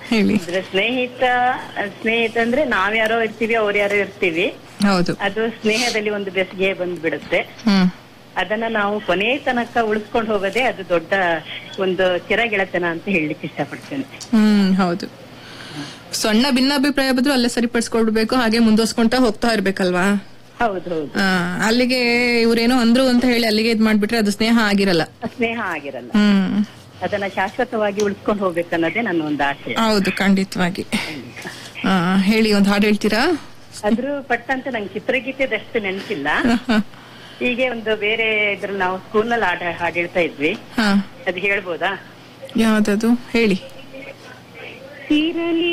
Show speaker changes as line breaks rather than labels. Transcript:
ಹೇಳಿ
ಅಂದ್ರೆ ಸ್ನೇಹಿತ ಸ್ನೇಹಿತ ಅಂದ್ರೆ ನಾವ್ಯಾರೋ ಇರ್ತೀವಿ ಅವ್ರು ಯಾರೋ ಇರ್ತೀವಿ
ಹೌದು
ಅದು ಸ್ನೇಹದಲ್ಲಿ ಒಂದು ಬೆಸಿಗೆ ಬಂದ್ಬಿಡುತ್ತೆ
ಹ್ಮ್
ಅದನ್ನ ನಾವು ಕೊನೆ ತನಕ ಉಳಿಸ್ಕೊಂಡು ಹೋಗೋದೇ ಅದು ದೊಡ್ಡ ಒಂದು ಚಿರಗೆಳತನ ಅಂತ ಹೇಳಲಿಕ್ಕೆ ಇಷ್ಟಪಡ್ತೇನೆ
ಹ್ಮ್ ಹೌದು ಸಣ್ಣ ಭಿನ್ನಾಭಿಪ್ರಾಯ ಬದ್ರು ಅಲ್ಲೇ ಸರಿಪಡಿಸ್ಕೊಡ್ಬೇಕು ಹಾಗೆ ಮುಂದುವರ್ಸ್ಕೊಂತ ಹೋಗ್ತಾ ಇರ್ಬೇಕಲ್ವಾ
ಹೌದು ಹೌದು
ಆ, ಅಲ್ಲಿಗೆ ಇವ್ರೇನೋ ಅಂದ್ರು ಅಂತ ಹೇಳಿ ಅಲ್ಲಿಗೆ ಇದ್ ಮಾಡ್ಬಿಟ್ರೆ ಅದು ಸ್ನೇಹ ಆಗಿರಲ್ಲ
ಸ್ನೇಹ ಆಗಿರಲ್ಲ
ಹ್ಮ್
ಅದನ್ನ ಶಾಶ್ವತವಾಗಿ ಉಳಿಸ್ಕೊಂಡು ಹೋಗ್ಬೇಕನ್ನೋದೇ ನನ್ನ ಒಂದು ಆಸೆ
ಹೌದು ಖಂಡಿತವಾಗಿ ಆ, ಹೇಳಿ ಒಂದ್ ಹಾಡು ಹೇಳ್ತೀರಾ
ಅದ್ರ ಪಟ್ಟಂತೆ ನಂಗೆ ಚಿತ್ರಗೀತೆದಷ್ಟು ನೆನಪಿಲ್ಲ ಹೀಗೆ ಒಂದು ಬೇರೆ ಇದ್ರಲ್ಲಿ ನಾವು ಸ್ಕೂಲ್ನಲ್ಲಿ ಹಾಡು ಹಾಡು ಹೇಳ್ತಾ ಇದ್ವಿ
ಹಾ
ಅದು ಹೇಳ್ಬೋದಾ
ಯಾವ್ದದು ಹೇಳಿ
ಇರಲಿ